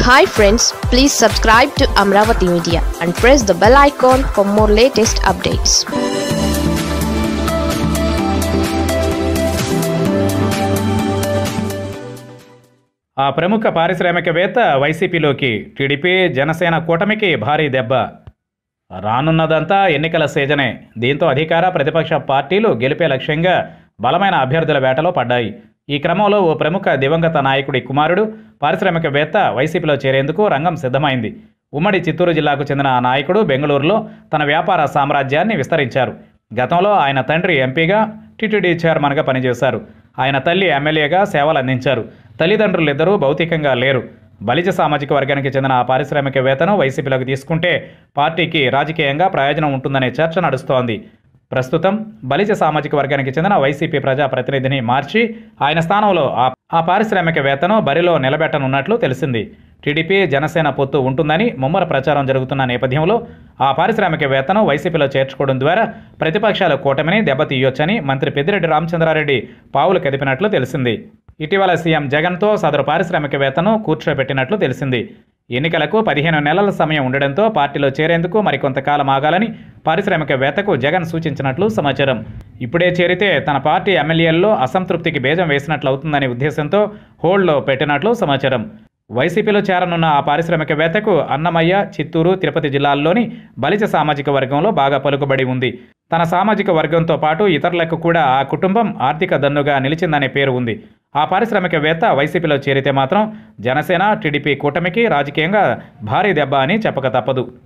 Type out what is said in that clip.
hi friends please subscribe to Amaravati media and press the bell icon for more latest updates ఆ ప్రముఖ పారిశ్రామికవేత్త వైసీపీలోకి TDP Janasena కూటమికి భారీ దెబ్బ రానున్నదంతా ఎన్నికల సీజనే దీంతో అధికార ప్రతిపక్ష పార్టీలు గెలిపే లక్ష్యంగా బలమైన అభ్యర్థుల వేటలో పడ్డాయి ఈ క్రమంలో ఓ ప్రముఖ దివంగత నాయకుడి కుమారుడు పారిశ్రామికవేత్త వైసీపీలో చేరేందుకు రంగం సిద్ధమైంది ఉమ్మడి చిత్తూరు జిల్లాకు చెందిన ఆ నాయకుడు బెంగళూరులో తన వ్యాపార సామ్రాజ్యాన్ని విస్తరించారు గతంలో ఆయన తండ్రి ఎంపీగా టీటీడీ చైర్మన్గా పనిచేశారు ఆయన తల్లి ఎమ్మెల్యేగా సేవలు అందించారు తల్లిదండ్రులిద్దరూ భౌతికంగా లేరు బలిజ సామాజిక వర్గానికి చెందిన ఆ పారిశ్రామికవేత్తను వైసీపీలోకి తీసుకుంటే పార్టీకి రాజకీయంగా ప్రయోజనం ఉంటుందనే చర్చ నడుస్తోంది ప్రస్తుతం బలిజ సామాజిక వర్గానికి చెందిన వైసీపీ ప్రజా ప్రతినిధిని మార్చి ఆయన స్థానంలో ఆ ఆ పారిశ్రామికవేత్తను బరిలో నిలబెట్టనున్నట్లు తెలిసింది టీడీపీ జనసేన పొత్తు ఉంటుందని ముమ్మర ప్రచారం జరుగుతున్న నేపథ్యంలో ఆ పారిశ్రామికవేత్తను వైసీపీలో చేర్చుకోవడం ద్వారా ప్రతిపక్షాల కూటమిని దెబ్బతీయొచ్చని మంత్రి పెద్దిరెడ్డి రామచంద్రారెడ్డి పావులు కదిపినట్లు తెలిసింది ఇటీవల సీఎం జగన్తో సదరు పారిశ్రామికవేత్తను కూర్చోబెట్టినట్లు తెలిసింది ఎన్నికలకు పదిహేను నెలల సమయం ఉండడంతో పార్టీలో చేరేందుకు మరికొంతకాలం ఆగాలని పారిశ్రామికవేత్తకు జగన్ సూచించినట్లు సమాచారం ఇప్పుడే చేరితే తన పార్టీ ఎమ్మెల్యేల్లో అసంతృప్తికి బేజం వేసినట్లు అవుతుందనే ఉద్దేశంతో హోల్డ్లో పెట్టినట్లు సమాచారం వైసీపీలో చేరనున్న ఆ పారిశ్రామికవేత్తకు అన్నమయ్య చిత్తూరు తిరుపతి జిల్లాల్లోని బలిజ సామాజిక వర్గంలో బాగా పలుకుబడి ఉంది తన సామాజిక వర్గంతో పాటు ఇతరులకు కూడా ఆ కుటుంబం ఆర్థిక దన్నుగా నిలిచిందనే పేరు ఉంది ఆ పారిశ్రామికవేత్త వైసీపీలో చేరితే మాత్రం జనసేన టీడీపీ కూటమికి రాజకీయంగా భారీ దెబ్బ అని చెప్పక తప్పదు